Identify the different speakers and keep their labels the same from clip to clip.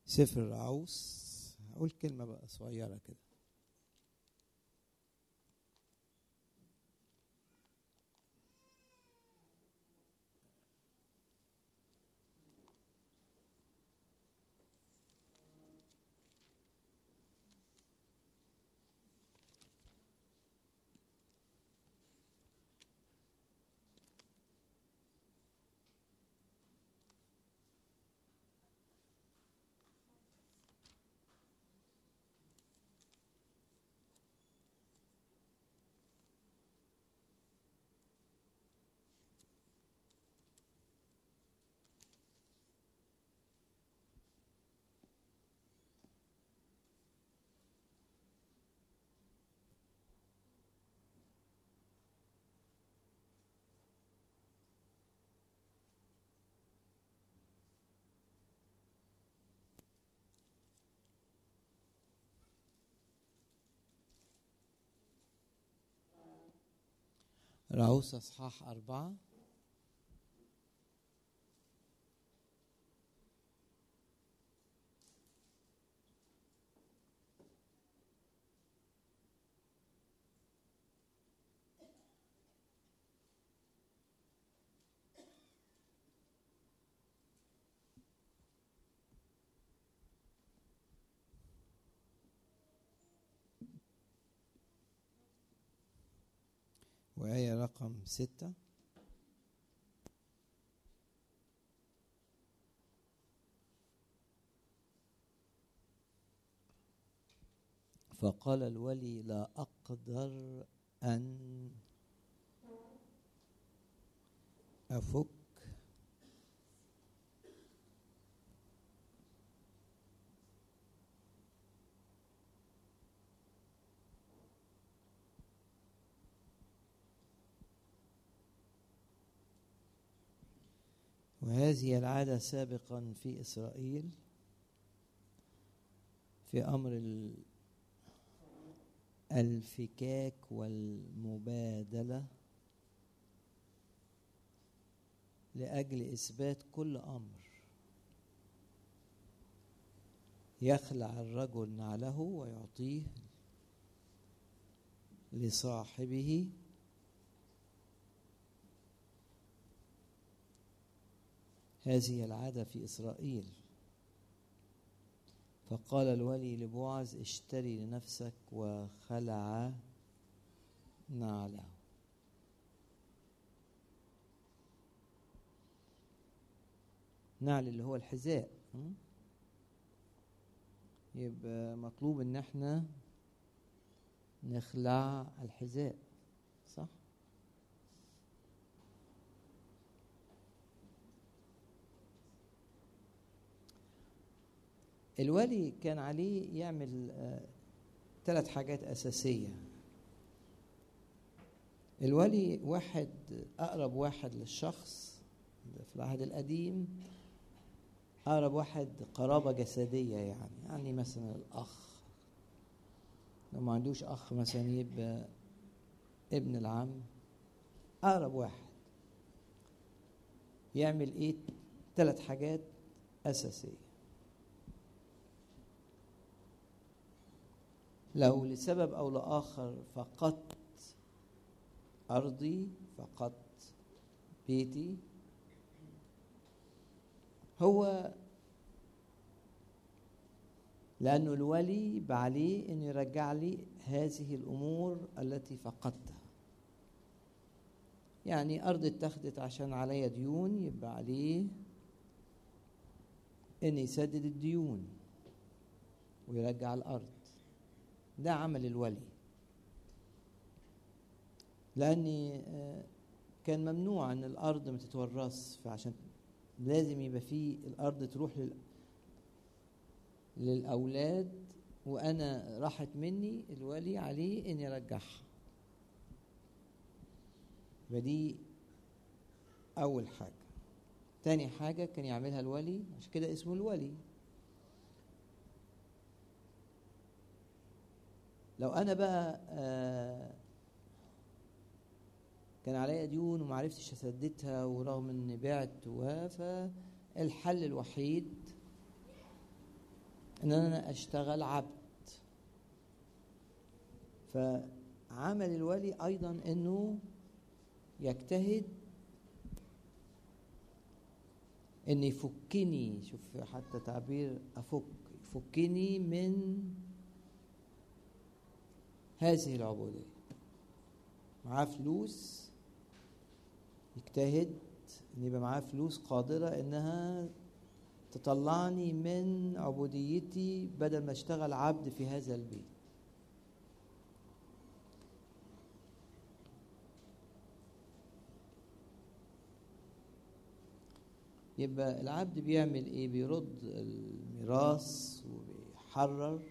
Speaker 1: سفر العوس هقول كلمة بقى صغيرة كده رعوس أصحاح أربعة وآية رقم ستة فقال الولي لا أقدر أن أفك وهذه العادة سابقا في إسرائيل في أمر ال- الفكاك والمبادلة لأجل إثبات كل أمر يخلع الرجل نعله ويعطيه لصاحبه هذه العادة في إسرائيل فقال الولي لبوعز اشتري لنفسك وخلع نعله نعل اللي هو الحذاء م? يبقى مطلوب ان احنا نخلع الحذاء صح الولي كان عليه يعمل ثلاث حاجات أساسية الولي واحد أقرب واحد للشخص ده في العهد القديم أقرب واحد قرابة جسدية يعني يعني مثلا الأخ لو ما عندوش أخ مثلا يبقى ابن العم أقرب واحد يعمل إيه ثلاث حاجات أساسية لو لسبب أو لآخر فقدت أرضي فقدت بيتي هو لأنه الولي بعليه أن يرجع لي هذه الأمور التي فقدتها يعني أرض اتخذت عشان عليا ديون يبقى عليه أن يسدد الديون ويرجع الأرض ده عمل الولي لأني كان ممنوع أن الأرض ما تتورث فعشان لازم يبقى فيه الأرض تروح لل... للأولاد وأنا راحت مني الولي عليه إن يرجعها فدي أول حاجة تاني حاجة كان يعملها الولي عشان كده اسمه الولي لو أنا بقى آه كان عليا ديون وما عرفتش اسددها ورغم اني بعت فالحل الوحيد ان انا اشتغل عبد فعمل الولي ايضا انه يجتهد ان يفكني شوف حتى تعبير افك يفكني من هذه العبوديه معاه فلوس يجتهد ان يبقى معاه فلوس قادره انها تطلعني من عبوديتي بدل ما اشتغل عبد في هذا البيت يبقى العبد بيعمل ايه بيرد الميراث وبيحرر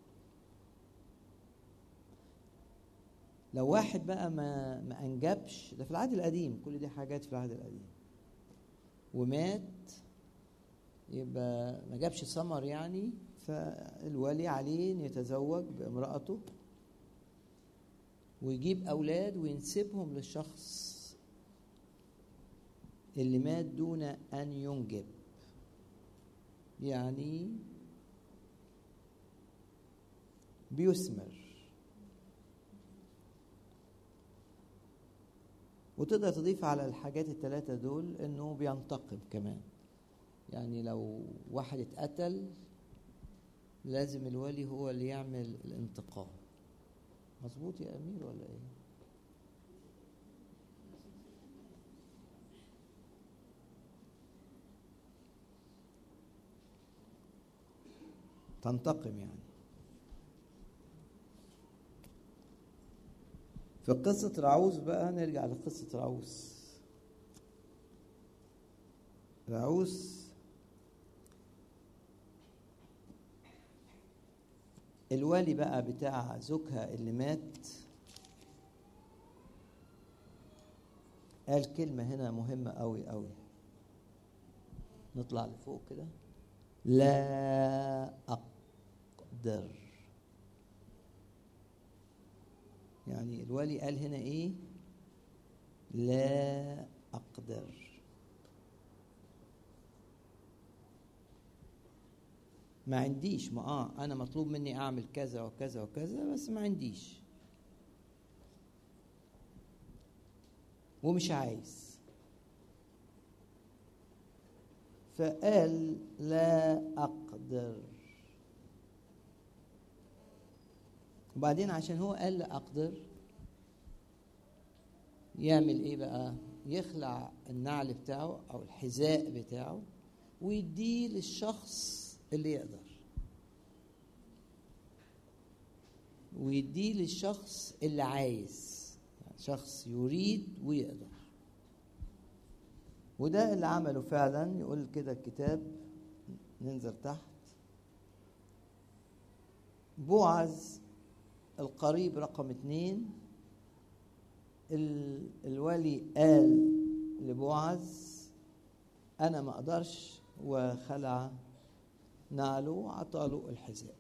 Speaker 1: لو واحد بقى ما ما انجبش ده في العهد القديم كل دي حاجات في العهد القديم ومات يبقى ما جابش ثمر يعني فالولي عليه ان يتزوج بامرأته ويجيب اولاد وينسبهم للشخص اللي مات دون ان ينجب يعني بيثمر وتقدر تضيف على الحاجات الثلاثة دول انه بينتقم كمان يعني لو واحد اتقتل لازم الولي هو اللي يعمل الانتقام مظبوط يا امير ولا ايه تنتقم يعني في قصة رعوز بقى نرجع لقصة رعوز رعوز الوالي بقى بتاع زوجها اللي مات قال كلمة هنا مهمة أوي أوي نطلع لفوق كده لا أقدر يعني الوالي قال هنا إيه لا أقدر ما عنديش ما اه انا مطلوب مني اعمل كذا وكذا وكذا بس ما عنديش ومش عايز فقال لا اقدر وبعدين عشان هو قال لا اقدر يعمل ايه بقى يخلع النعل بتاعه او الحذاء بتاعه ويديه للشخص اللي يقدر ويديه للشخص اللي عايز يعني شخص يريد ويقدر وده اللي عمله فعلا يقول كده الكتاب ننزل تحت بوعز القريب رقم اتنين الولي قال لبوعز انا ما اقدرش وخلع ناله وعطاله الحذاء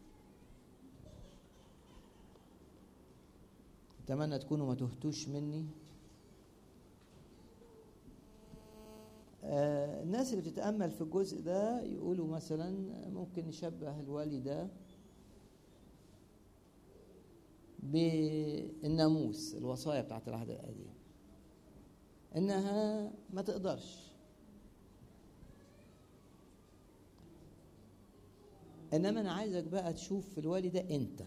Speaker 1: اتمنى تكونوا ما تهتوش مني آه الناس اللي بتتامل في الجزء ده يقولوا مثلا ممكن نشبه الوالي ده بالناموس الوصايا بتاعت العهد القديم انها ما تقدرش انما انا عايزك بقى تشوف في الوالي ده انت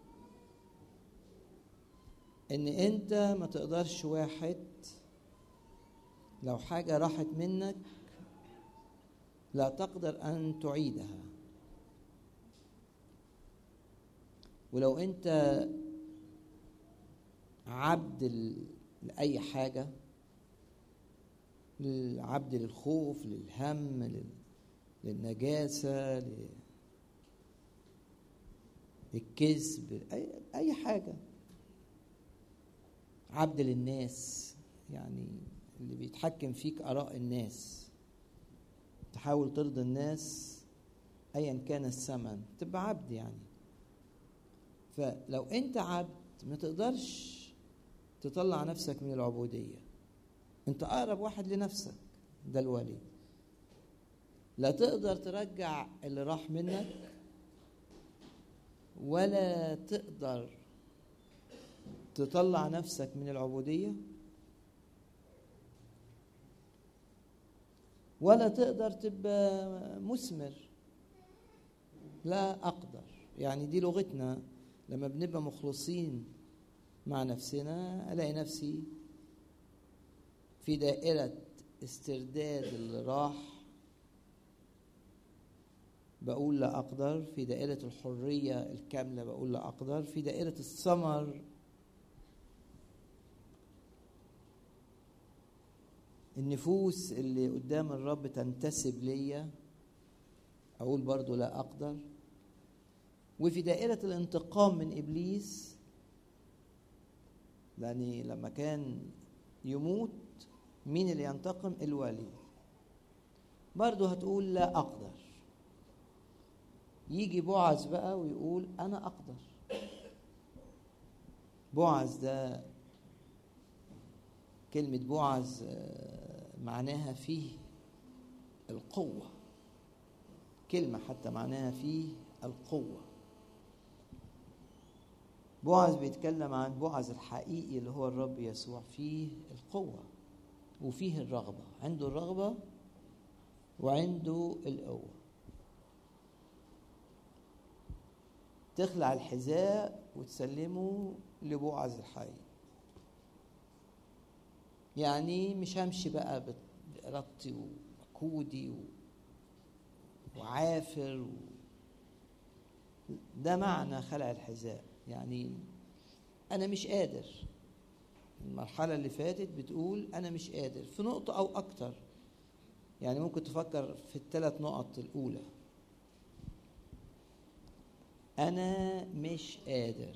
Speaker 1: ان انت ما تقدرش واحد لو حاجة راحت منك لا تقدر ان تعيدها ولو انت عبد لأي حاجة عبد للخوف للهم للنجاسة للكذب أي, أي حاجة عبد للناس يعني اللي بيتحكم فيك آراء الناس تحاول ترضي الناس أيا كان الثمن تبقى عبد يعني فلو أنت عبد ما تقدرش تطلع نفسك من العبودية أنت أقرب واحد لنفسك ده الولي لا تقدر ترجع اللي راح منك ولا تقدر تطلع نفسك من العبوديه ولا تقدر تبقى مثمر لا اقدر يعني دي لغتنا لما بنبقى مخلصين مع نفسنا الاقي نفسي في دائره استرداد اللي راح بقول لا أقدر في دائرة الحرية الكاملة بقول لا أقدر في دائرة الثمر النفوس اللي قدام الرب تنتسب ليا أقول برضو لا أقدر وفي دائرة الانتقام من إبليس لأن لما كان يموت مين اللي ينتقم الولي برضو هتقول لا أقدر يجي بوعز بقى ويقول أنا أقدر بوعز ده كلمة بوعز معناها فيه القوة كلمة حتى معناها فيه القوة بوعز بيتكلم عن بوعز الحقيقي اللي هو الرب يسوع فيه القوة وفيه الرغبة عنده الرغبة وعنده القوة تخلع الحذاء وتسلمه لبوعز الحي يعني مش همشي بقى بإرادتي ومجهودي و... وعافر و... ده معنى خلع الحذاء يعني أنا مش قادر المرحلة اللي فاتت بتقول أنا مش قادر في نقطة أو أكتر يعني ممكن تفكر في الثلاث نقط الأولى أنا مش قادر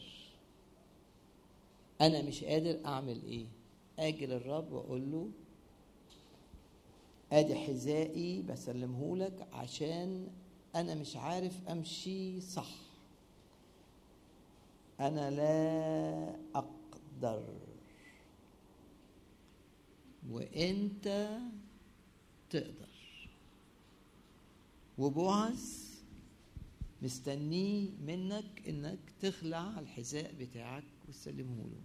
Speaker 1: أنا مش قادر أعمل إيه أجي للرب وأقول له أدي حذائي بسلمه لك عشان أنا مش عارف أمشي صح أنا لا أقدر وأنت تقدر وبوعز مستنيه منك انك تخلع الحذاء بتاعك وتسلمه له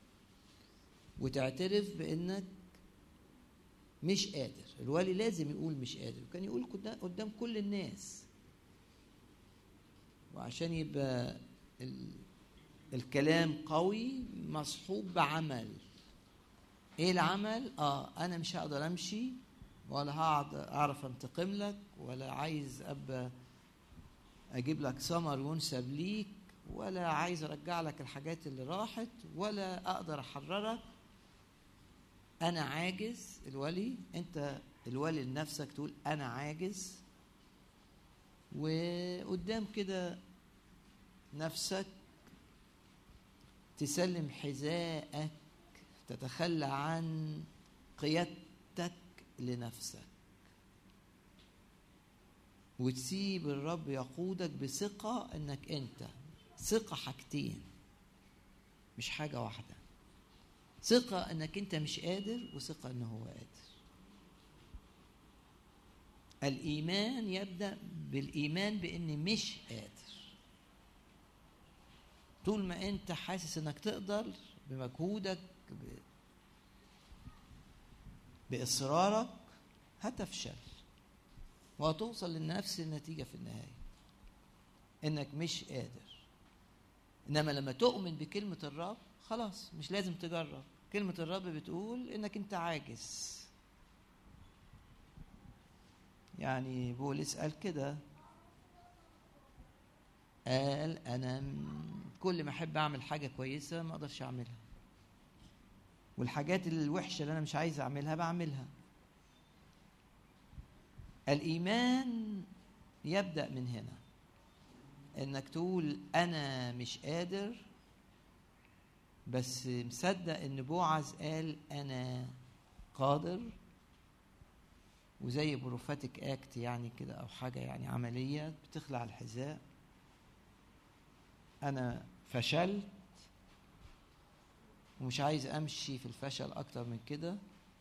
Speaker 1: وتعترف بانك مش قادر الولي لازم يقول مش قادر وكان يقول قدام كل الناس وعشان يبقى ال... الكلام قوي مصحوب بعمل ايه العمل اه انا مش هقدر امشي ولا هقعد اعرف انتقم لك ولا عايز ابقى اجيب لك ثمر ينسب ليك ولا عايز ارجع لك الحاجات اللي راحت ولا اقدر احررك انا عاجز الولي انت الولي لنفسك تقول انا عاجز وقدام كده نفسك تسلم حذائك تتخلى عن قيادتك لنفسك وتسيب الرب يقودك بثقة انك انت ثقة حاجتين مش حاجة واحدة ثقة انك انت مش قادر وثقة انه هو قادر الإيمان يبدأ بالإيمان بإني مش قادر طول ما أنت حاسس إنك تقدر بمجهودك ب... بإصرارك هتفشل وهتوصل لنفس النتيجة في النهاية إنك مش قادر إنما لما تؤمن بكلمة الرب خلاص مش لازم تجرب كلمة الرب بتقول إنك أنت عاجز يعني بولس قال كده قال انا كل ما احب اعمل حاجه كويسه ما اقدرش اعملها والحاجات الوحشه اللي انا مش عايز اعملها بعملها الايمان يبدا من هنا انك تقول انا مش قادر بس مصدق ان بوعز قال انا قادر وزي بروفاتيك اكت يعني كده او حاجه يعني عمليه بتخلع الحذاء انا فشلت ومش عايز امشي في الفشل اكتر من كده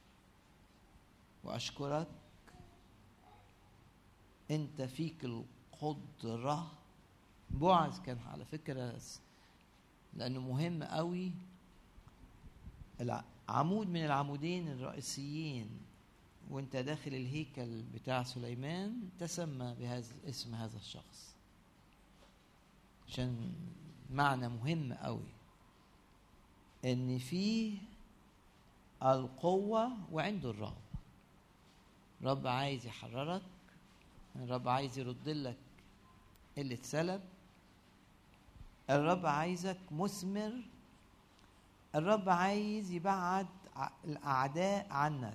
Speaker 1: واشكرك انت فيك القدره بوعز كان على فكرة لأنه مهم قوي عمود من العمودين الرئيسيين وانت داخل الهيكل بتاع سليمان تسمى بهذا اسم هذا الشخص عشان معنى مهم قوي ان فيه القوة وعنده الرغبة رب عايز يحررك الرب عايز يرد لك اللي اتسلب الرب عايزك مثمر الرب عايز يبعد الاعداء عنك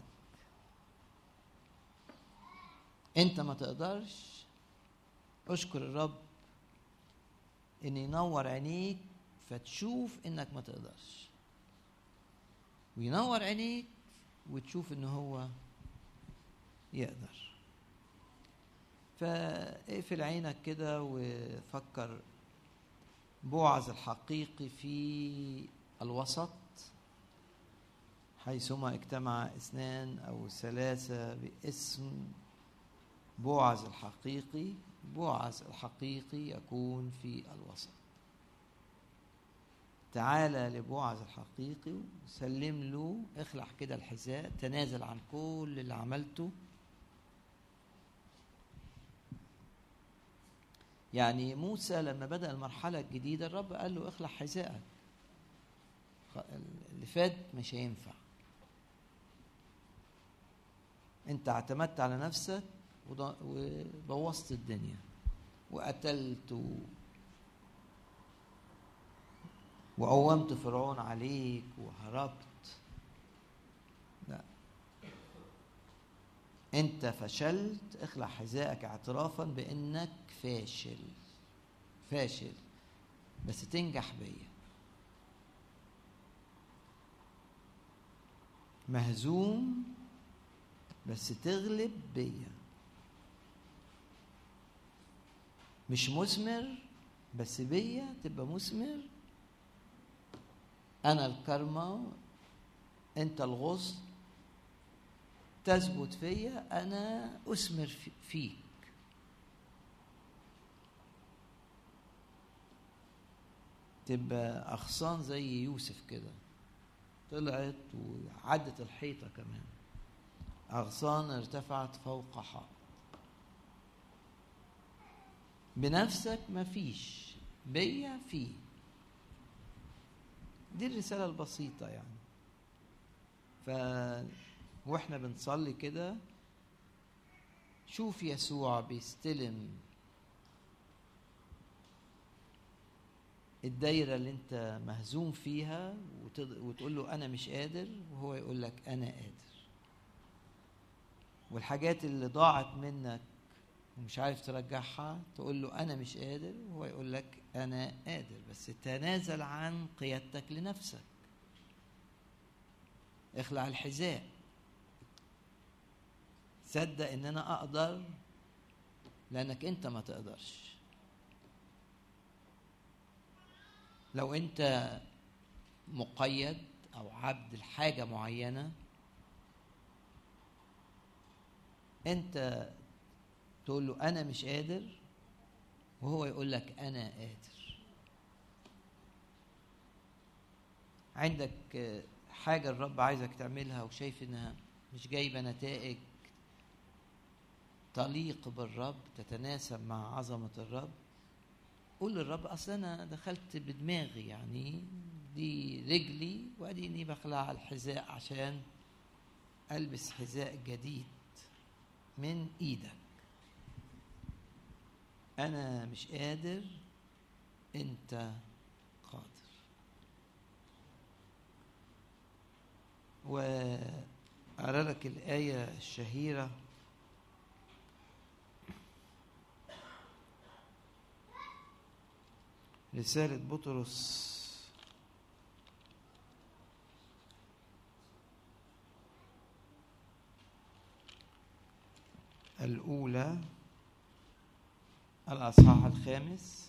Speaker 1: انت ما تقدرش اشكر الرب ان ينور عينيك فتشوف انك ما تقدرش وينور عينيك وتشوف ان هو يقدر فاقفل عينك كده وفكر بوعز الحقيقي في الوسط حيثما اجتمع اثنان او ثلاثه باسم بوعز الحقيقي بوعز الحقيقي يكون في الوسط تعالى لبوعز الحقيقي وسلم له اخلع كده الحذاء تنازل عن كل اللي عملته يعني موسى لما بدأ المرحلة الجديدة الرب قال له اخلع حذائك اللي فات مش هينفع انت اعتمدت على نفسك وبوظت الدنيا وقتلت و... وقومت فرعون عليك وهربت لا انت فشلت اخلع حذائك اعترافا بانك فاشل فاشل بس تنجح بيا مهزوم بس تغلب بيا مش مثمر بس بيا تبقى مثمر انا الكرمة انت الغصن تثبت فيا انا اثمر فيك تبقى اغصان زي يوسف كده طلعت وعدت الحيطة كمان أغصان ارتفعت فوق حائط بنفسك مفيش بيا في دي الرسالة البسيطة يعني ف واحنا بنصلي كده شوف يسوع بيستلم الدايرة اللي انت مهزوم فيها وتقول له انا مش قادر وهو يقول لك انا قادر والحاجات اللي ضاعت منك ومش عارف ترجعها تقول له انا مش قادر وهو يقول لك انا قادر بس تنازل عن قيادتك لنفسك اخلع الحذاء صدق ان انا اقدر لانك انت ما تقدرش لو انت مقيد او عبد لحاجه معينه انت تقول له انا مش قادر وهو يقول لك انا قادر عندك حاجه الرب عايزك تعملها وشايف انها مش جايبه نتائج تليق بالرب تتناسب مع عظمه الرب قول للرب اصل انا دخلت بدماغي يعني دي رجلي واديني بخلع الحذاء عشان البس حذاء جديد من ايدك انا مش قادر انت قادر وأرى لك الآية الشهيرة رسالة بطرس الأولى الأصحاح الخامس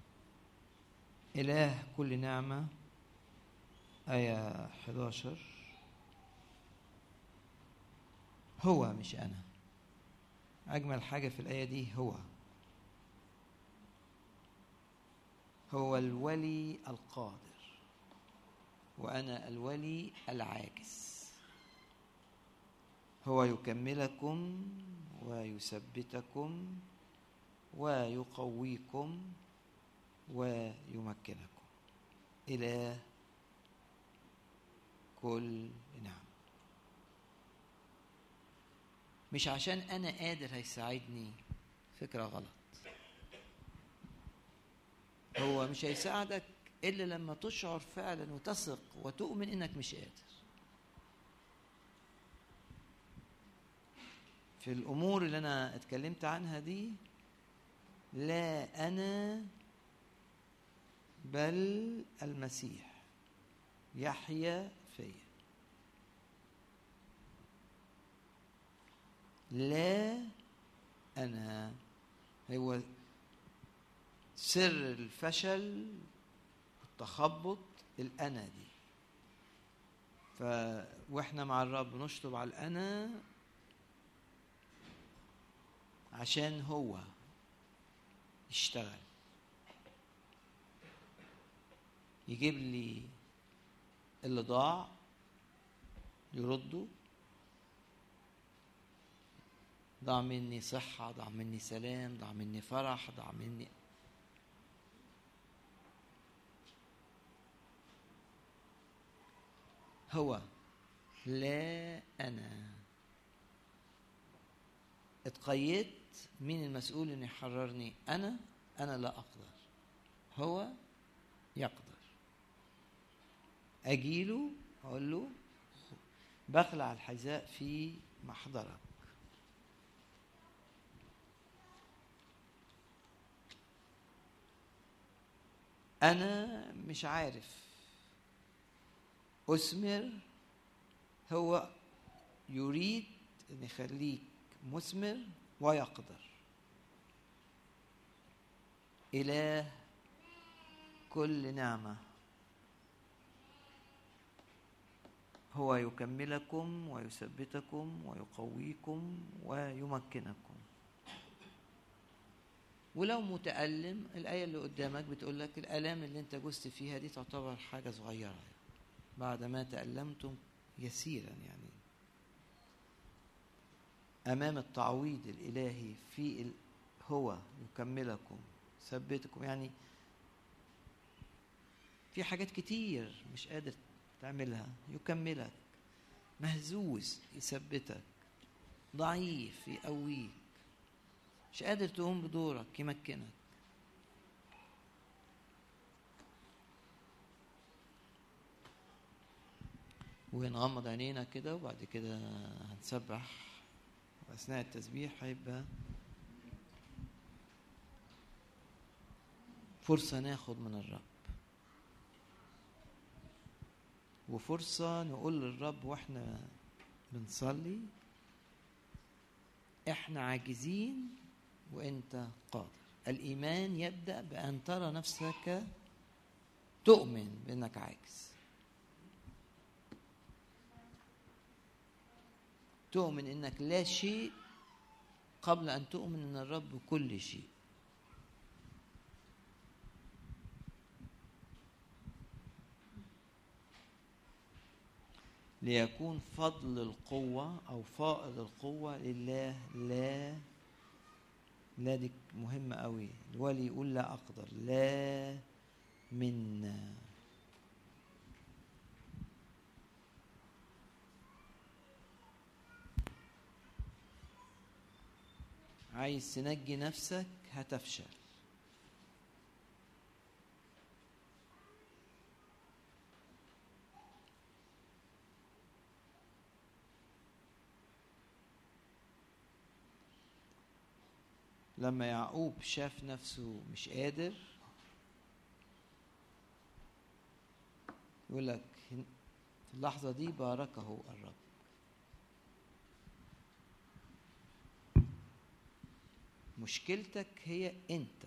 Speaker 1: إله كل نعمة آية 11 هو مش أنا أجمل حاجة في الآية دي هو هو الولي القادر وانا الولي العاجز هو يكملكم ويثبتكم ويقويكم ويمكنكم إلى كل نعم مش عشان أنا قادر هيساعدني فكرة غلط هو مش هيساعدك إلا لما تشعر فعلا وتثق وتؤمن إنك مش قادر في الأمور اللي أنا اتكلمت عنها دي لا أنا بل المسيح يحيا فيا لا أنا هو سر الفشل التخبط الأنا دي ف واحنا مع الرب نشطب على الأنا عشان هو يشتغل يجيب لي اللي ضاع يرده ضاع مني صحة ضاع مني سلام ضاع مني فرح ضاع مني هو لا أنا اتقيدت مين المسؤول ان يحررني انا انا لا اقدر هو يقدر اجيله اقول له بخلع الحذاء في محضرك انا مش عارف اثمر هو يريد ان يخليك مثمر ويقدر إله كل نعمة هو يكملكم ويثبتكم ويقويكم ويمكنكم ولو متألم الآية اللي قدامك بتقول لك الآلام اللي أنت جزت فيها دي تعتبر حاجة صغيرة بعد ما تألمتم يسيرا يعني امام التعويض الالهي في ال... هو يكملكم ثبتكم يعني في حاجات كتير مش قادر تعملها يكملك مهزوز يثبتك ضعيف يقويك مش قادر تقوم بدورك يمكنك ونغمض عينينا كده وبعد كده هنسبح أثناء التسبيح هيبقى فرصة ناخد من الرب وفرصة نقول للرب واحنا بنصلي احنا عاجزين وانت قادر الايمان يبدا بان ترى نفسك تؤمن بانك عاجز تؤمن انك لا شيء قبل ان تؤمن ان الرب كل شيء ليكون فضل القوة أو فائض القوة لله لا لا دي مهمة قوي الولي يقول لا أقدر لا منا عايز تنجي نفسك هتفشل لما يعقوب شاف نفسه مش قادر يقول لك في اللحظة دي باركه الرب مشكلتك هي انت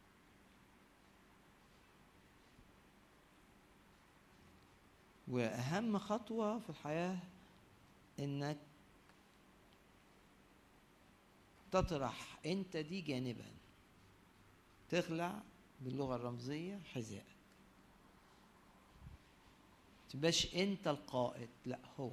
Speaker 1: واهم خطوه في الحياه انك تطرح انت دي جانبا تخلع باللغة الرمزية حذائك تبقاش انت القائد لا هو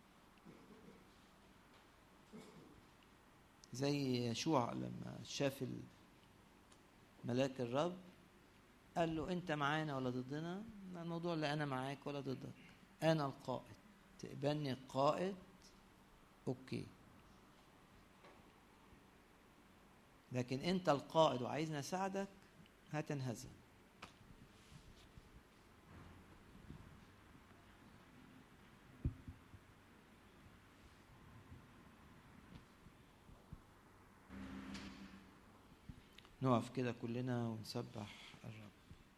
Speaker 1: زي يشوع لما شاف ملاك الرب قال له انت معانا ولا ضدنا الموضوع لا انا معاك ولا ضدك انا القائد تقبلني القائد اوكي لكن انت القائد وعايزني اساعدك هتنهزم نقف كده كلنا ونسبح الرب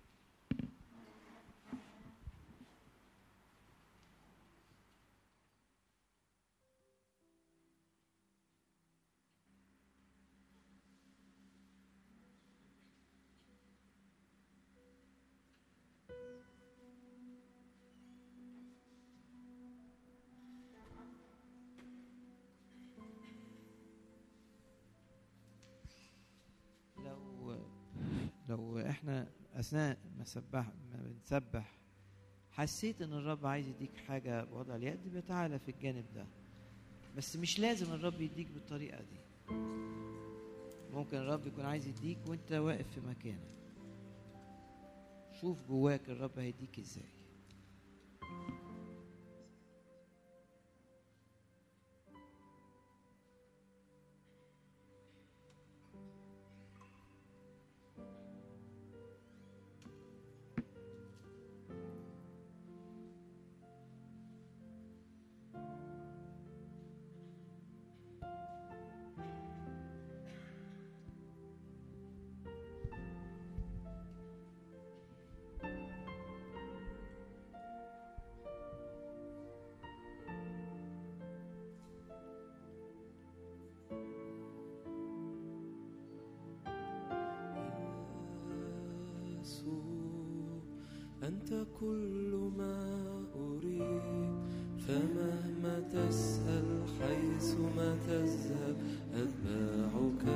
Speaker 1: لو احنا اثناء ما سبح ما بنسبح حسيت ان الرب عايز يديك حاجه بوضع اليد بتعالى في الجانب ده بس مش لازم الرب يديك بالطريقه دي ممكن الرب يكون عايز يديك وانت واقف في مكانك شوف جواك الرب هيديك ازاي
Speaker 2: أنت كل ما أريد فمهما تسأل حيث ما تذهب أتبعك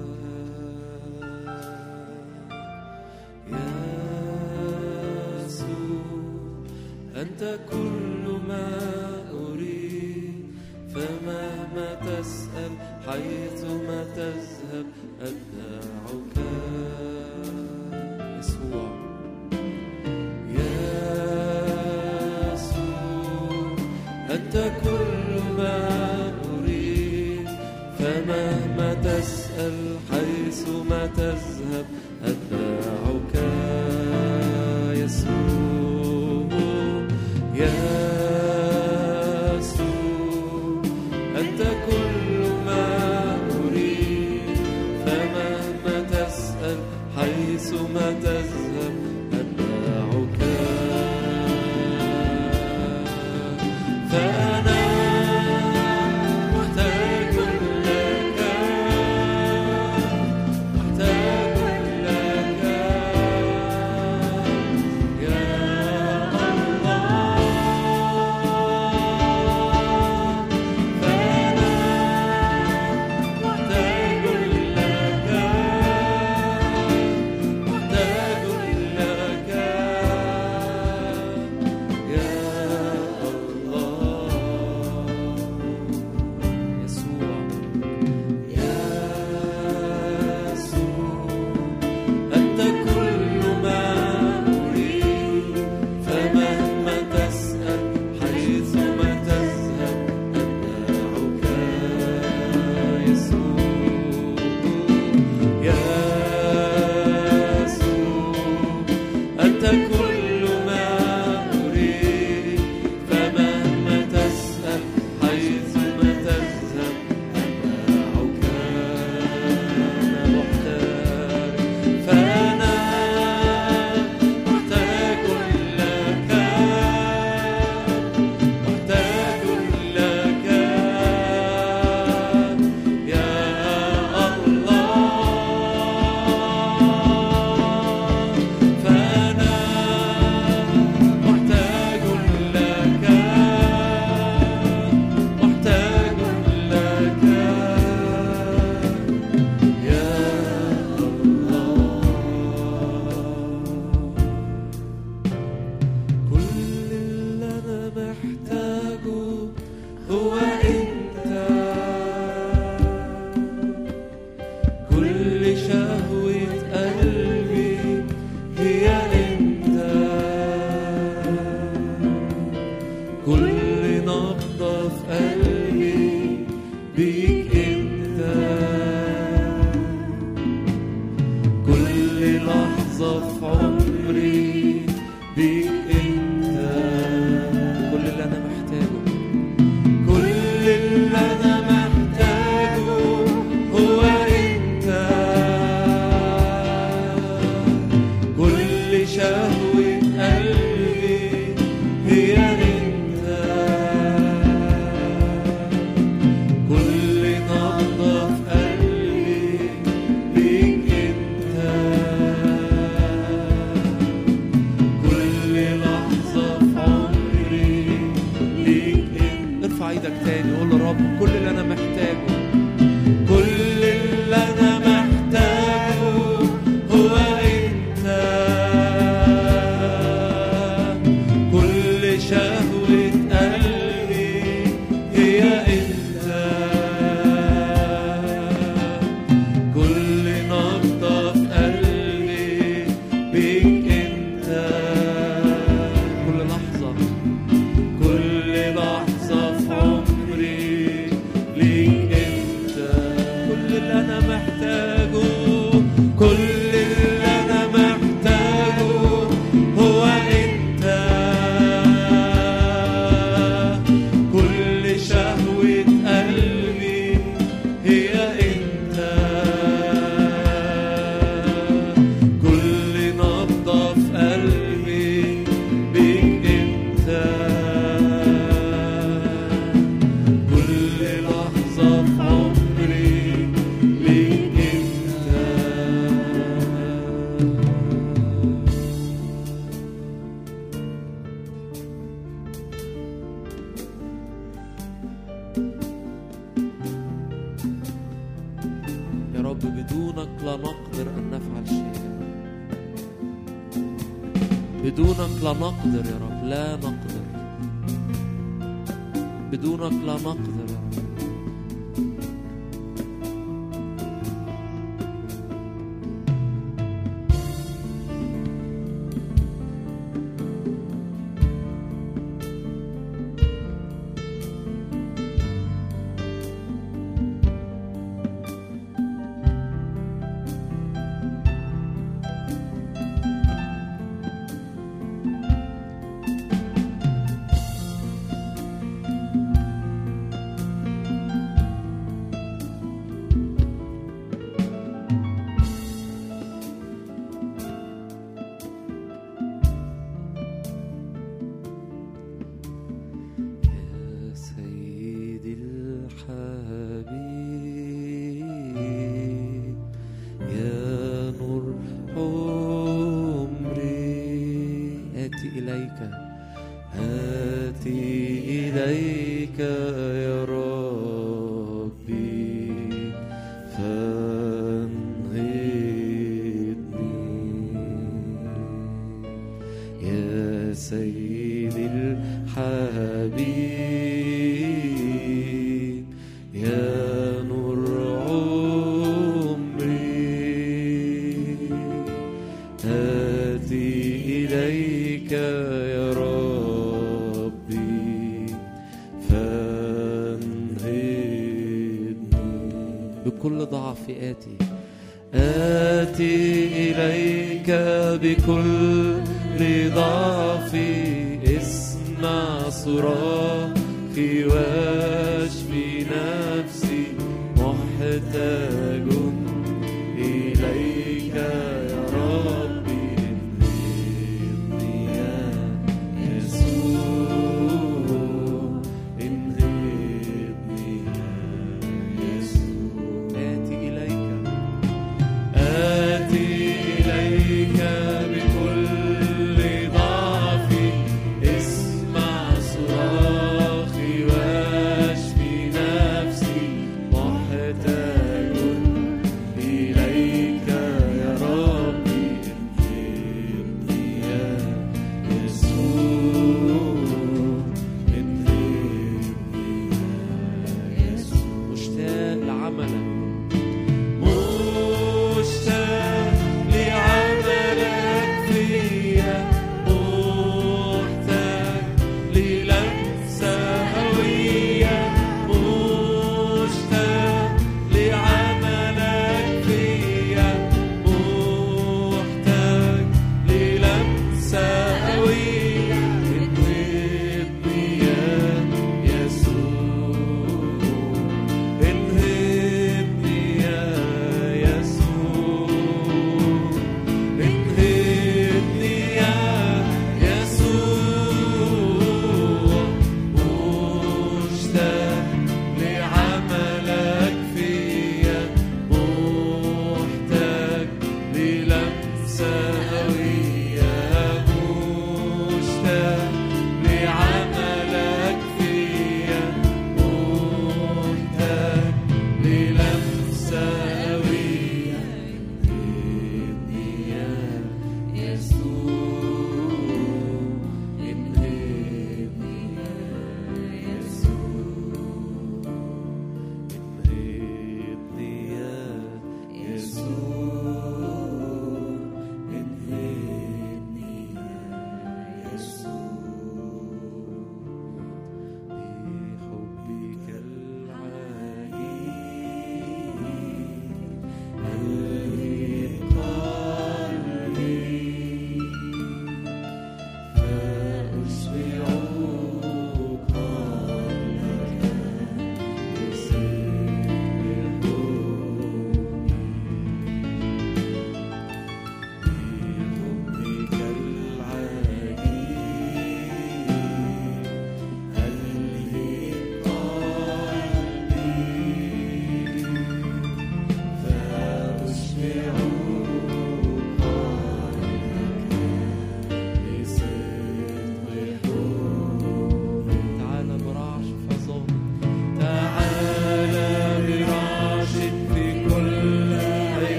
Speaker 2: يسوع أنت كل ما أريد فمهما تسأل حيث ما تذهب أتبعك يسوع يسوع أنت كل ما أريد فمهما تسأل حيث ما تذهب أتبعك يسوع يسوع أنت كل ما أريد فمهما تسأل حيث ما تذهب أتبعك فأنا محتاج لك محتاج لك يا الله فأنا محتاج لك محتاج لك يا الله كل نبضة في قلبي بيك انت كل لحظة في عمري بيك انت كل اللي انا محتاجه كل اللي انا محتاجه هو انت كل شهوة قلبي هي انت كل نبضة في قلبي ليك انت كل لحظة في عمري ليك انت ارفع ايدك تاني قول له رب كل اللي انا محتاجه كل اللي انا محتاجه هو انت كل شهوة قلبي هي انت كل نبضة في قلبي بيك انت كل لحظة كل لحظة في عمري ليك انت كل اللي انا محتاجه كل اللي انا محتاجه هو انت كل شهوة قلبي هي انت كل نبضة في قلبي بيك انت كل لحظة في عمري ليك انت يا رب بدونك لا نقدر أن نفعل شيء بدونك لا نقدر يا رب لا نقدر بدونك لا نقدر يا رب يا سيدي الحبيب يا نور عمري آتي إليك آتي إليك يا ربي فانهضني يا سيدي الحبيب يا نور عمري آتي إليك يا ربي فانهضني بكل ضعف آتي آتي إليك بكل ضعفي اسمع صراخي واشفي نفسي محتاج إليك يا ربي انهضني يا يسوع انهضني يا يسوع آتي إليك آتي إليك بكل ضعفي اسمع صراخي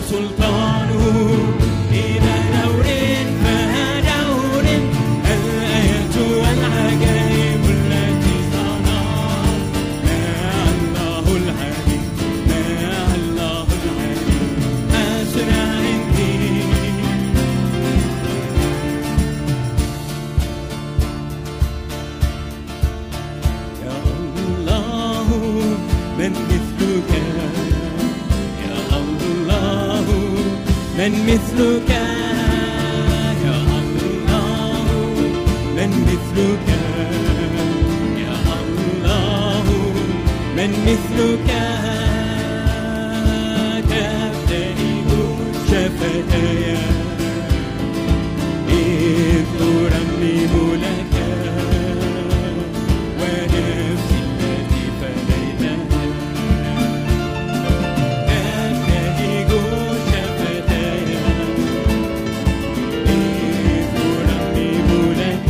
Speaker 3: سلطانه إلى دور فدور الآيات والعجائب التي صنعها مع الله العليم مع الله العليم أسرع عندي يا الله من مثلك يا الله من مثلك يا الله من مثلك يا الله من مثلك تبتهج شفتايا إذ أرنم لك ونفسي التي فديتها تبتهج شفتايا إذ أرنم لك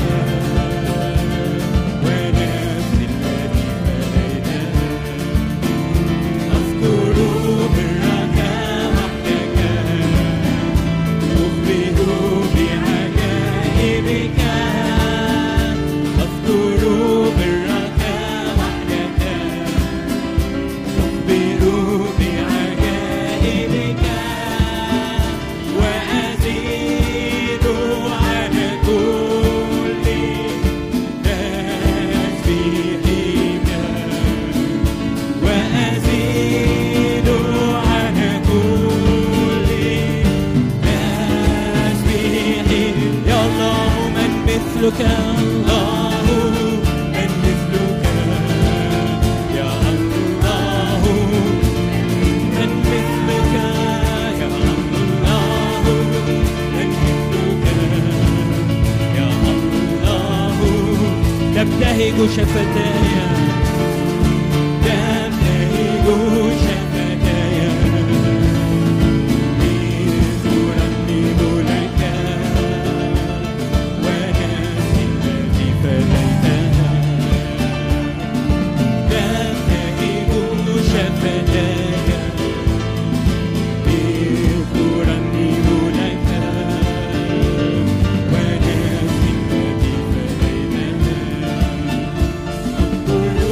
Speaker 3: ونفسي التي فديتها أذكر برك وحدك أخبر بعجائبك أذكر برك وحدك أخبر بعجائبك وأزيد على كل تسبيحك وأزيد على كل تسبيح يا الله من مثلك الله من مثلك يا الله من مثلك يا الله من مثلك يا الله تبتهج شفتاي تبتهج شفتاي إذ أرنم لك ونفسي التي فديتها تبتهج شفتاي إذ أرنم لك ونفسي التي فديتها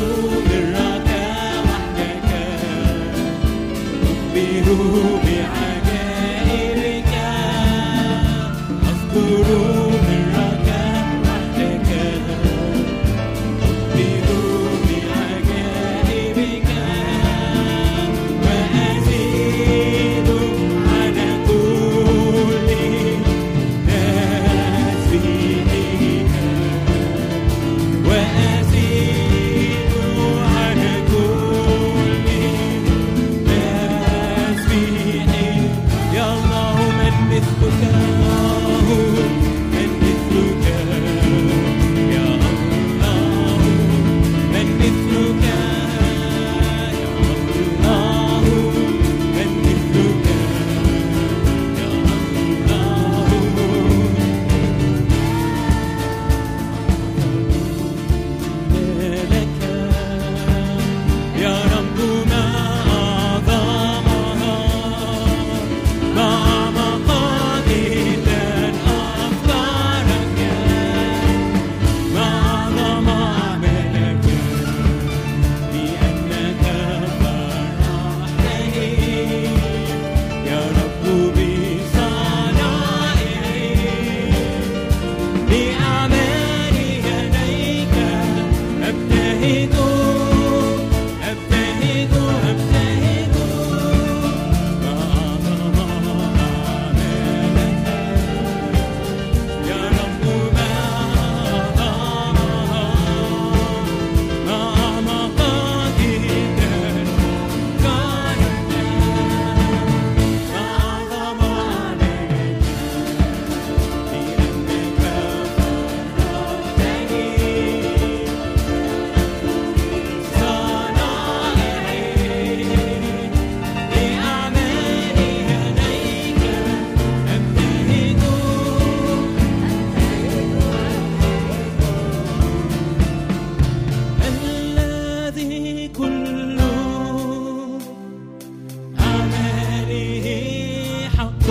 Speaker 3: حق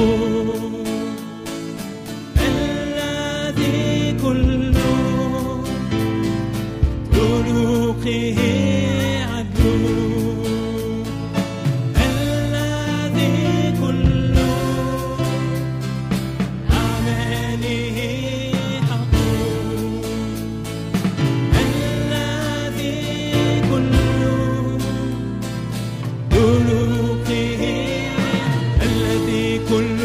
Speaker 3: الذي كل طرقه عدل الذي كل أعماله حق الذي كل طرقه الذي كل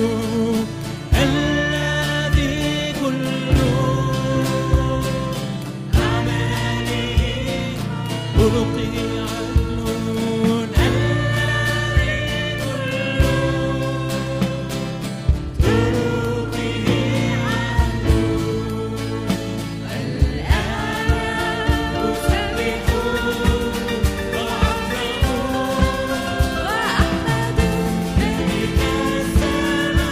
Speaker 3: الذي كل أعماله طرقه عدل الذي كل طرقه عدل الآن أسبح وأعظم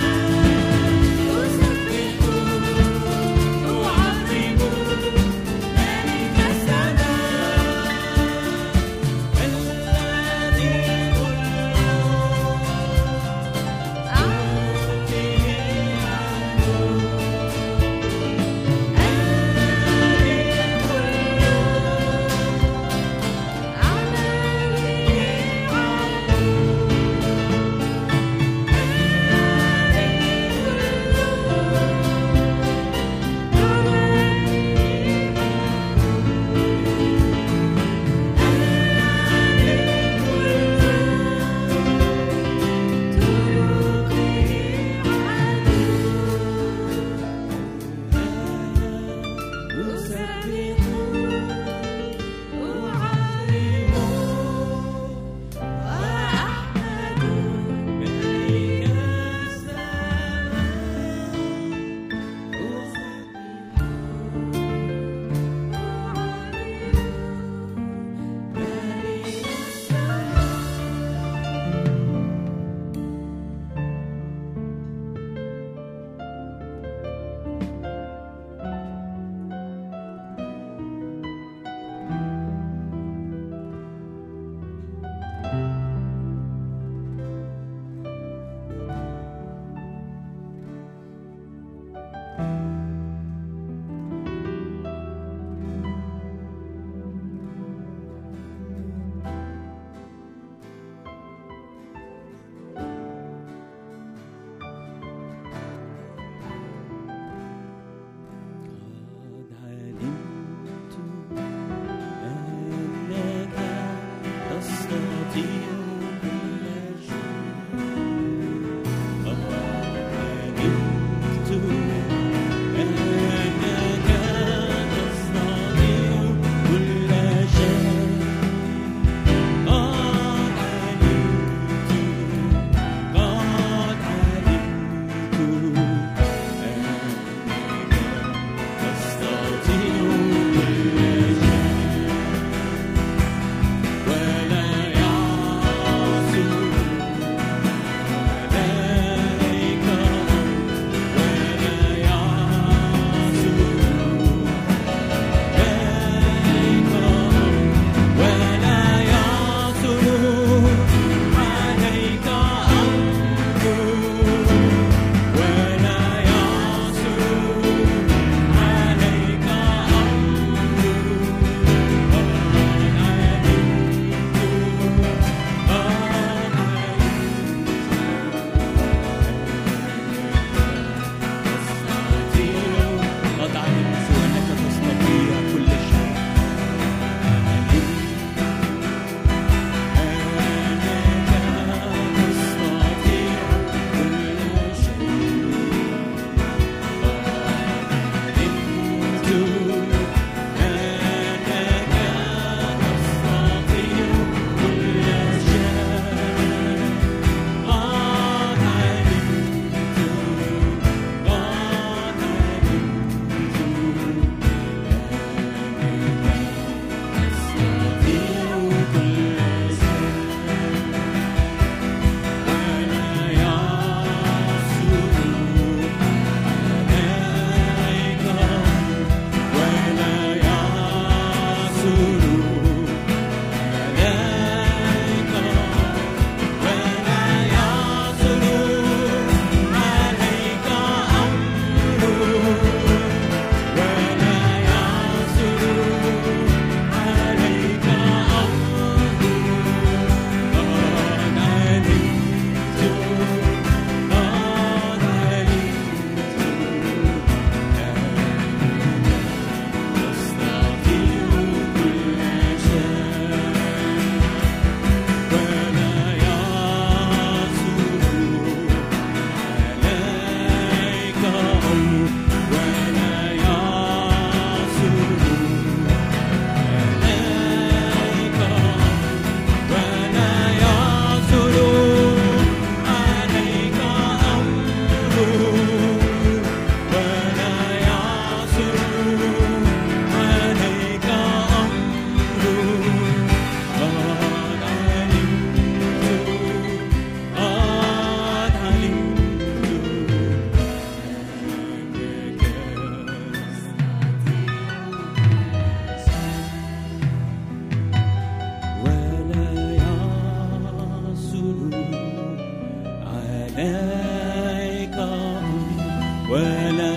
Speaker 3: عليك ولا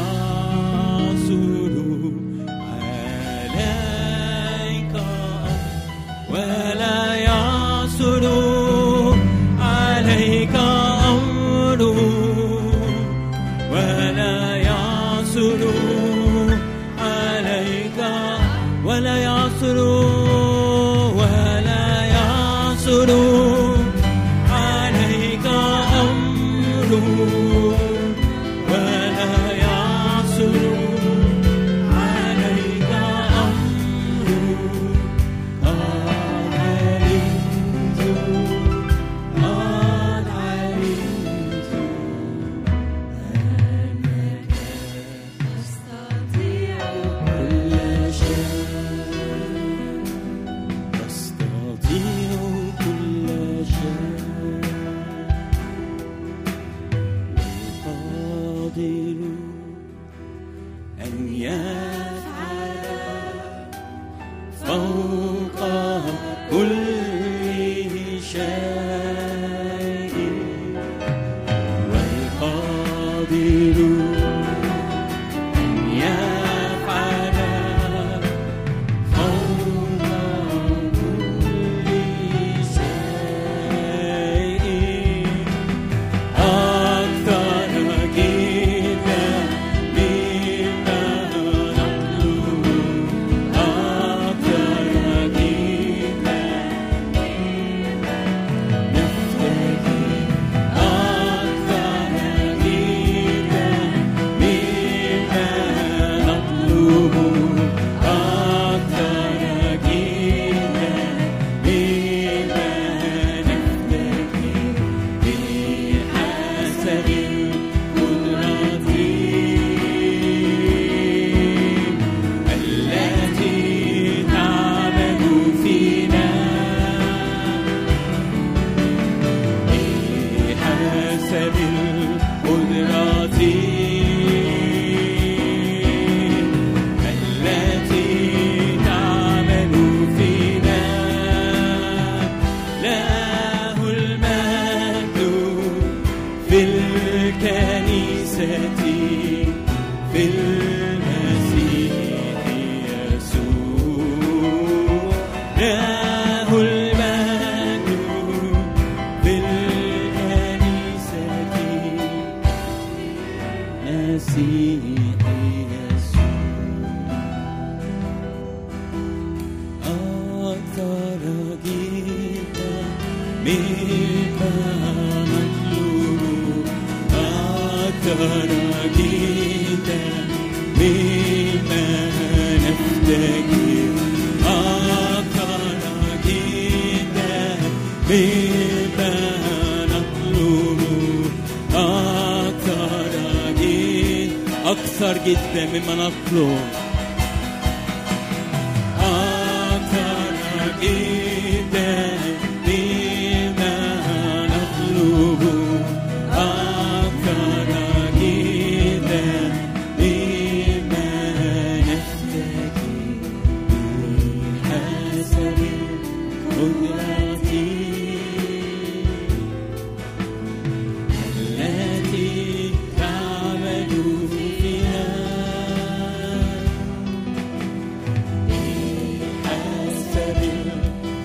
Speaker 3: يعصر عليك ولا يعصر عليك أمر ولا يعصر عليك ولا يعصر ولا يعصر عليك أمر ولا يعصر عليك أمر قد علمت قد علمت أنك
Speaker 4: تستطيع
Speaker 3: كل شيء تستطيع كل شيء قادر أن يفعل فوق كل شيء والقادر أن يفعل فوق كل شيء أكثر جدا مما نطلب أكثر جدا نفتكر أكثر جدا مما نطلب أكثر جدا مما نفتكر بحسب قدرتي التي تعمل فينا بحسب القدرات التي تعمل فينا له المجد في الكنيسة في المسيح يسوع له المجد في الكنيسة مسيح يسوع أكثر جدا مما نطلب أكثر جدا مما نفتكر أكثر جدا مما نطلب أكثر جدا أكثر جدا مما نطلب أكثر جدا مما نطلب أكثر جدا مما نفتكر بحسب قدرتي التي تعمل فيها حسب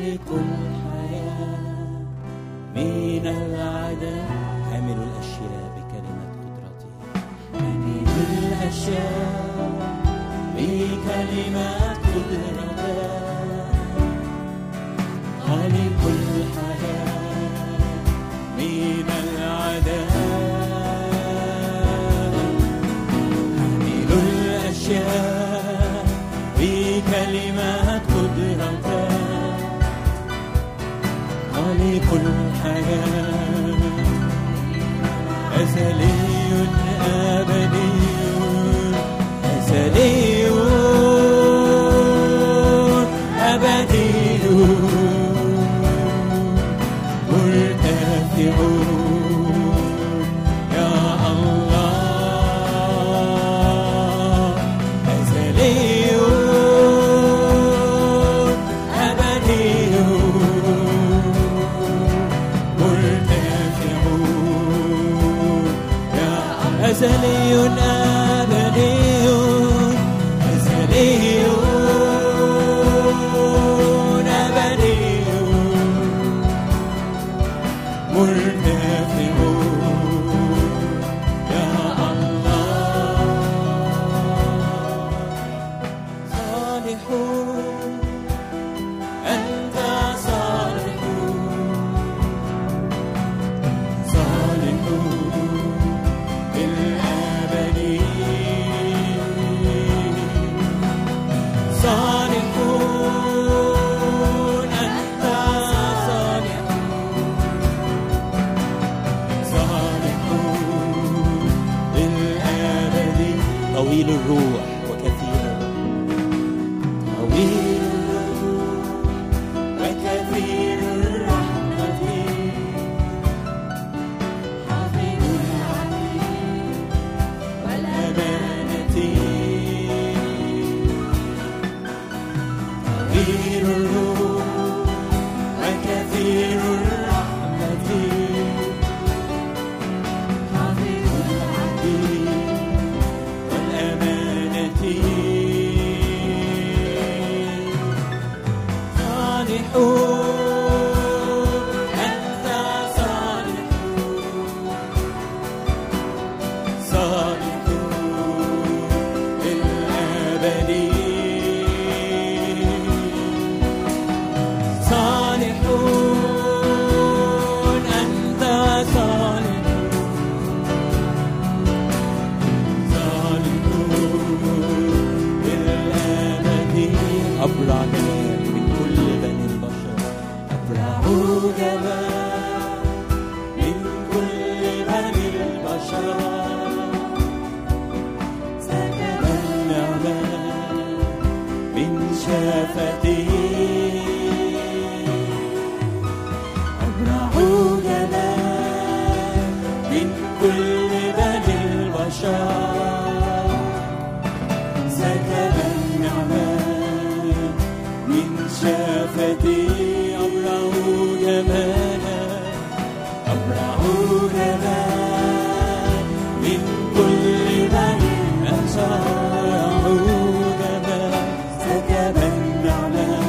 Speaker 3: خالق الحياة من العدم حامل الأشياء بكلمة قدرته حامل الأشياء بكلمة قدرته خالق الحياة من العدم حامل الأشياء بكلمات قدرته خالق الحياة أزلي أبدي أزلي أبدي مرتفع يا الله أزلي أبدي مرتفع يا أزلي أبدي أزلي أبدي مرتفع يا الله صالح أنت صالح صالح بالأبد صالح أنت صالح صالح للأبد طويل الروح وكثير طويل الروح وكثير الرحمة حافظ العدل والأمانة طويل الروح وكثير الرحمة حافظ العدل والأمانة صالحون أنت صالح صالحون للأبد صالحون أنت صالح صالحون للأبد أبرع جمال من كل بني البشر أبرع جمال من كل بني البشر سكب النعمة من شفتي أبرع جمال من كل بني البشر سكب النعمة من شفتي أبرع جمالا أبرع جمال من كل بني أبرع جمال سكب النعمة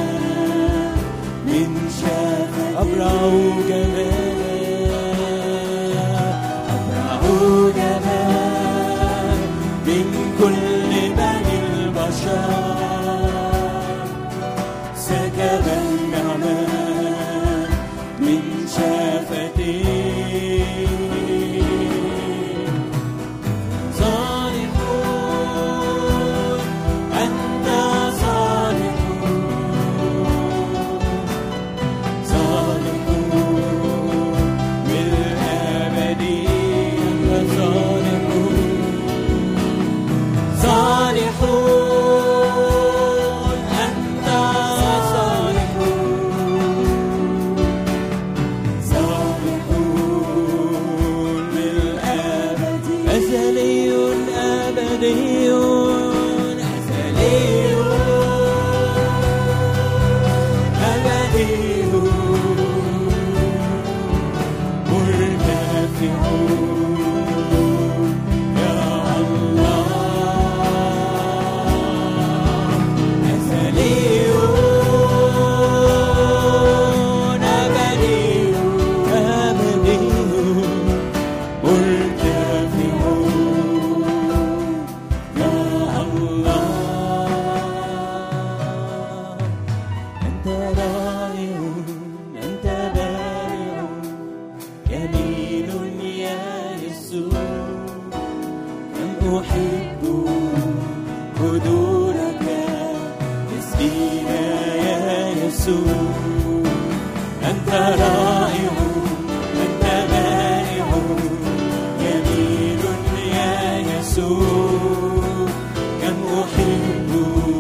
Speaker 3: يسوع أنت رائع أنت بارع جميل يا يسوع كم أحب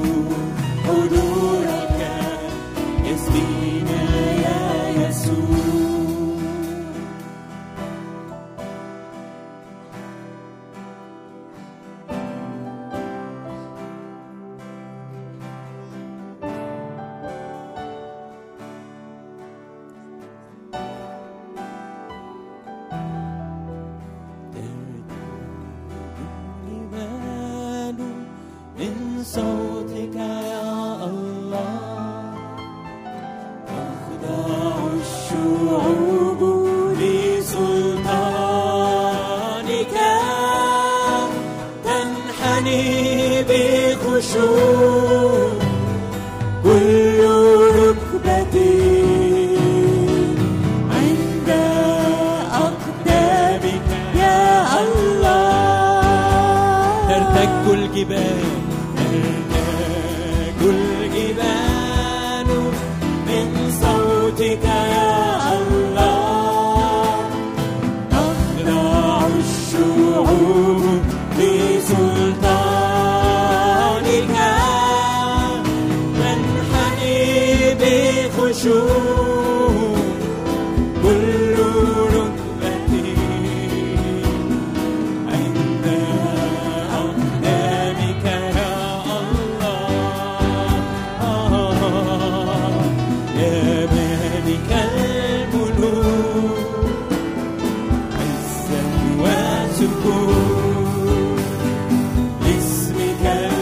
Speaker 3: حضورك يسقينا يا يسوع الجبال من صوتك يا الله تخضع الشعوب لسلطانك تنحني بخشوع كل ركبة عند أقدامك يا الله ترتج الجبال ترتج الجبال من صوتك يا الله تخضع الشعوب لسلطانك تنحني بخشوع كل ركبة عند أقدامك يا الله يا مالك الملوك عزا وسكون لاسمك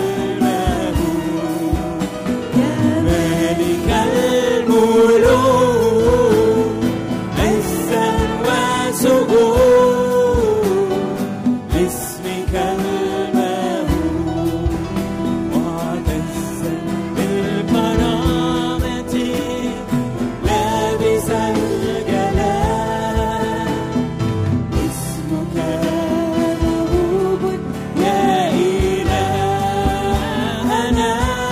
Speaker 3: الملوك يا مالك الملوك عزا وسكون لاسمك الملوك معتزا بالكرامة لابس الجلال اسمك موهوب يا إلهنا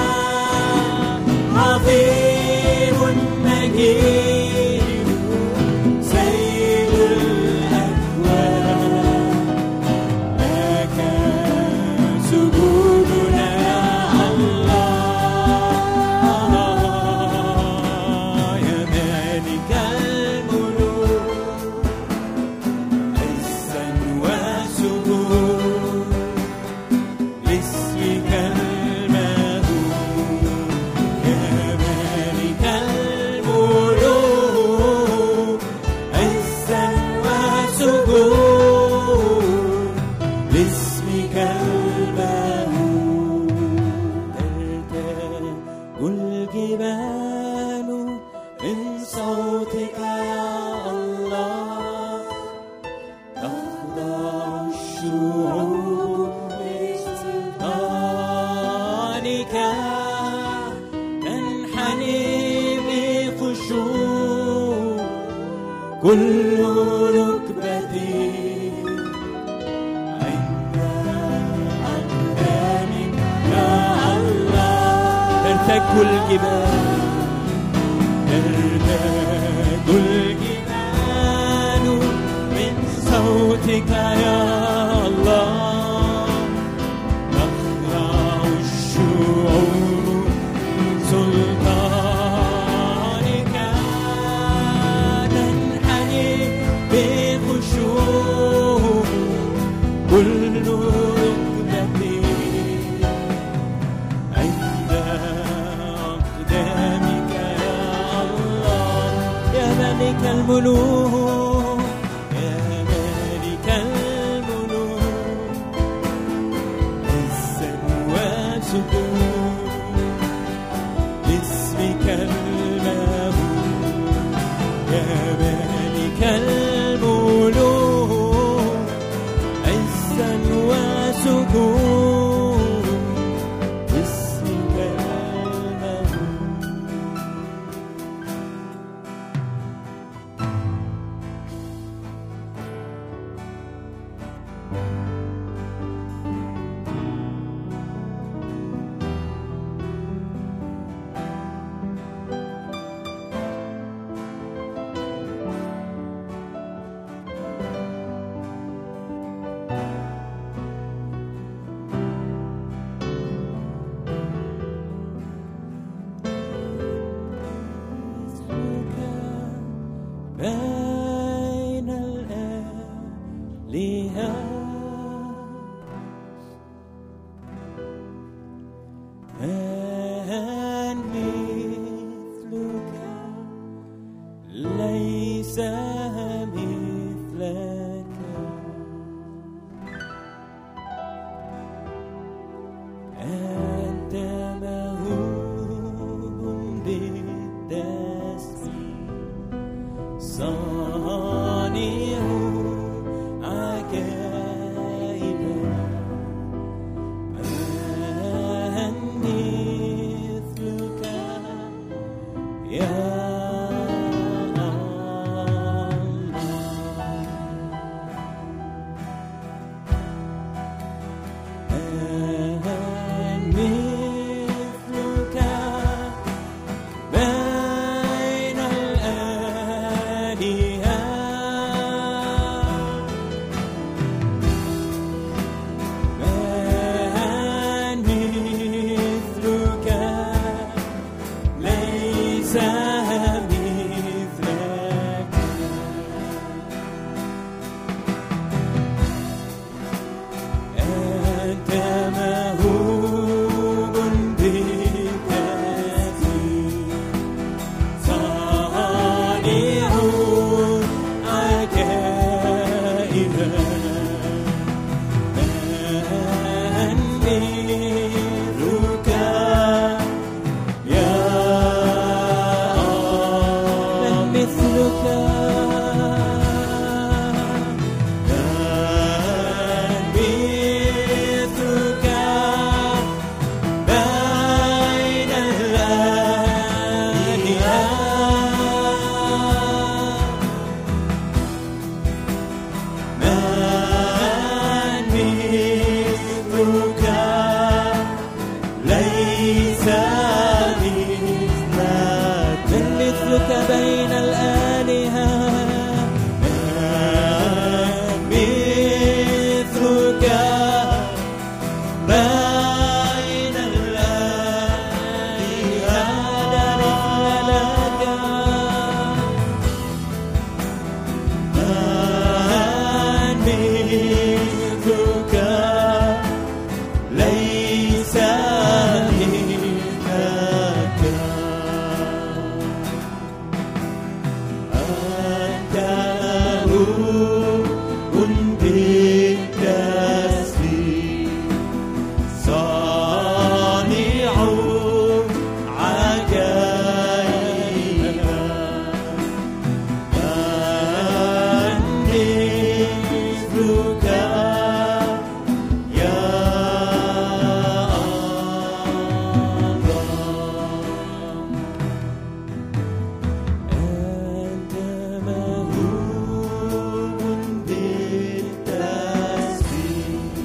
Speaker 3: عظيم مجيد سيد الأكوان لك سجودنا يا الله يا مالك الملوك عزا وسجود لاسمك المهول يا مالك الملوك عزا وسجود لاسمك المهول ترتاج الجبال من صوتك يا الله تخضع الشعوب لسلطانك تنحني بخشوع كل ركبة عند أقدامك يا الله ترتج الجبال ترتج الجبال من صوتك يا الله تخضع الشعوب سلطانك تنحني بخشوع كل ركبة عند أقدامك يا الله يا ملك الملوك يا ملك الملوك عزا وسكون لاسمك المهول يا ملك الملوك عزا وسكون لاسمك المهول بين الآلهة من مثلك ليس مثلك أنت موهوب بالتسبيح صانع عجائب من مثلك يا الله من مثلك بين الآلهة من مثلك ليس مثلك أنت موهوب بالتسبيح صانع عجائب من مثلك يا من مثلك مثلك بين الآلهة من مثلك ليس مثلك من مثلك بين الآلهة من مثلك بين الآلهة لا مثل لك من مثلك ليس مثلك أنت موهوب بالتسبيح صانع عجائب من مثلك يا الله أنت موهوب بالتسبيح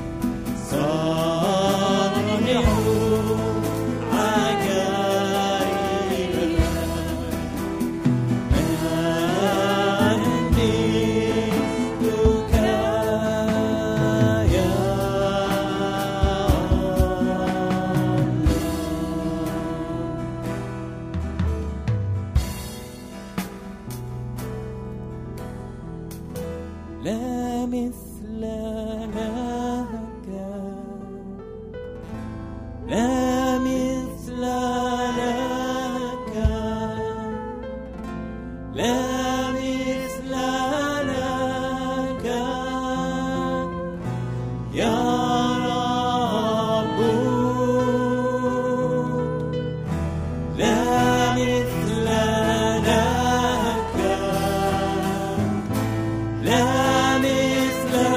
Speaker 3: صانع عجائب مثلك يا الله لا مثل لك لا مثل لك لا مثل لك يا رب لا مثل لك لا مثل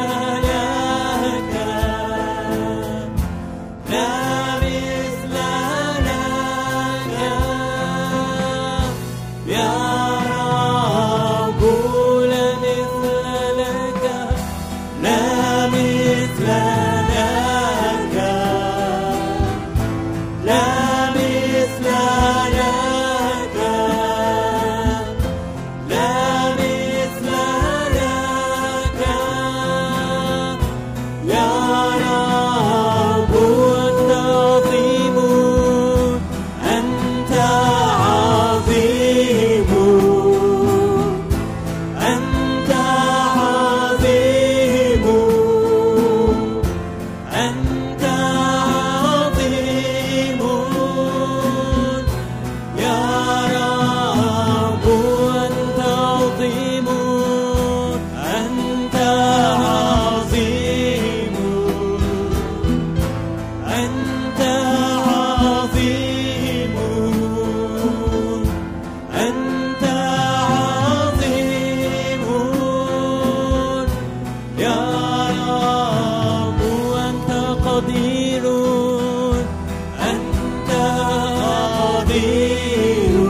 Speaker 3: قدير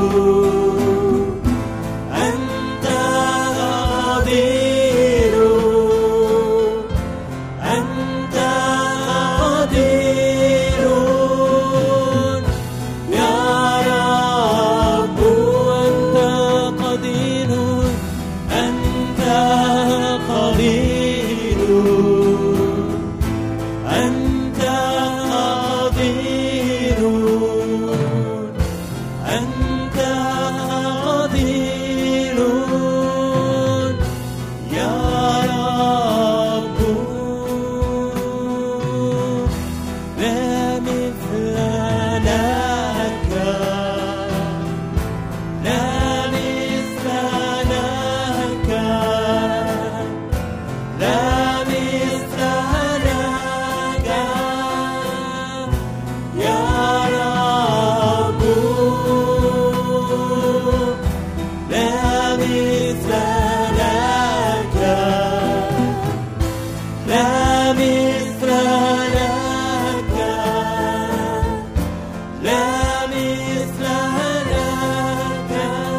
Speaker 3: أنت قدير أنت قدير يا رب أنت قدير أنت قدير أنت قدير أنت قدير يا رب لا مثل لك لا مثل لك لا مثل لك يا رب لا مثل لك لا مثل لك لا مثل لك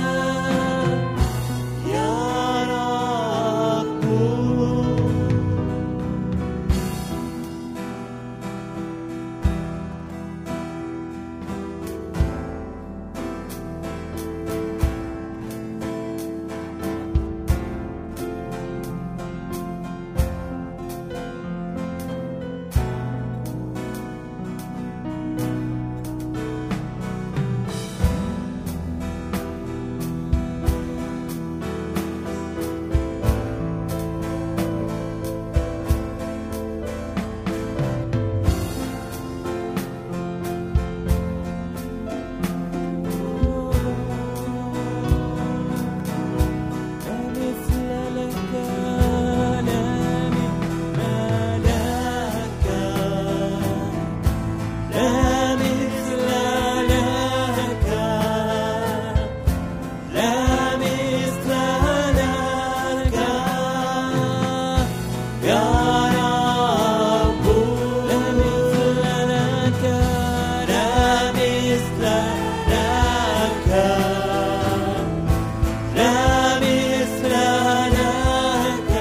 Speaker 3: يا رب لا مثل لك لا مثل لك لا مثل لك لا مثل لك يا رب لا مثل لك لا مثل لك لا مثل لك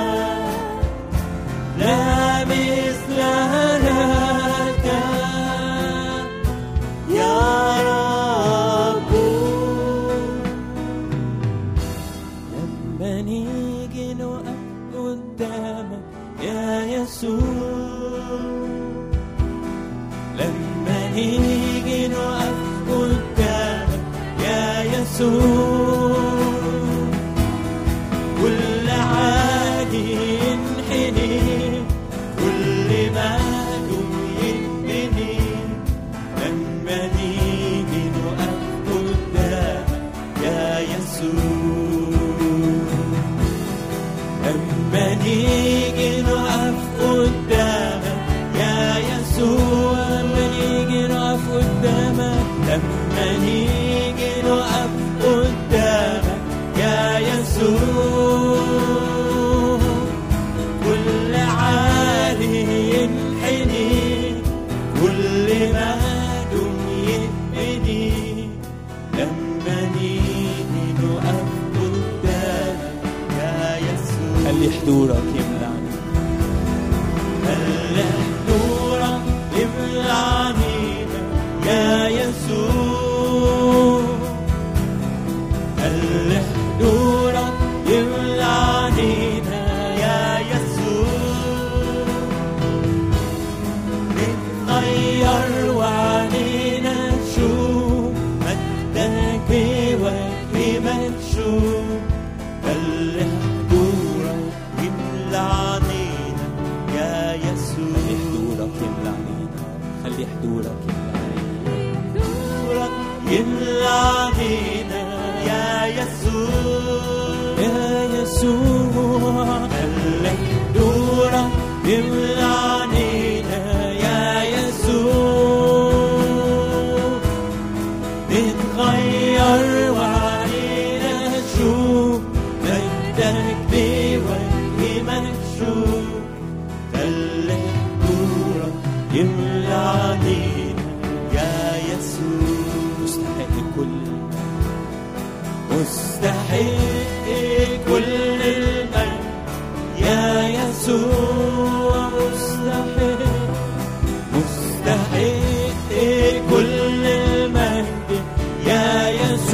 Speaker 3: لا مثل لك يا رب لما نيجي نقف قدامك يا يسوع لما نيجي نقف قدامك يا يسوع كل عادي ينحني كل ما يتبني لما نيجي نقف قدامك يا يسوع لما نيجي نقف قدامك يا يسوع لما نيجي نقف قدامك لما نيجي نقف قدامك يا يسوع كل عالي ينحني كل ما دم يتبني لما نيجي نقف قدامك يا يسوع خلي حضورك يملعني خلي حضورك يملعني يا يسوع خلي حضورك يملعني يا يسوع نتغير وعلينا نشوف مجدك بوجه مكشوف خلي حضورك يملى عنينا يا يسوع حضورك يملى عنينا خلي حضورك يملى عنينا يا يسوع يا يسوع خلي حضورك يملى عنينا يا يسوع نتغير وعلينا نشوف مجدك بوجه مكشوف خلي حضورك يملى علينا يا يسوع مستحق كل المجد يا يسوع مستحق مستحق كل المجد يا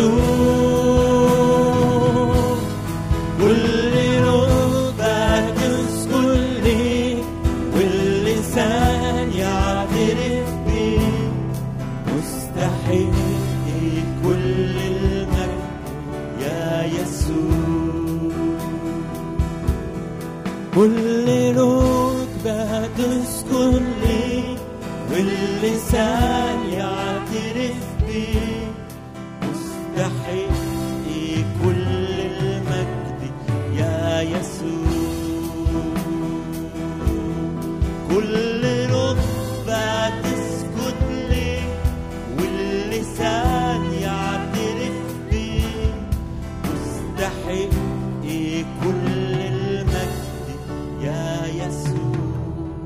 Speaker 3: يسوع كل ركبة تسكن ليك واللسان يعترف بيك مستحق كل المجد يا يسوع كل ركبة تسكن ليك واللسان يعترف بيك مستحق كل المجد يا يسوع كل ركبة تسكت ليك واللسان يعترف بيك مستحق كل المجد يا يسوع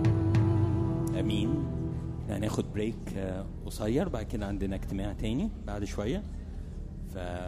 Speaker 4: امين هناخد بريك آه، قصير بعد كده عندنا اجتماع تاني بعد شويه ف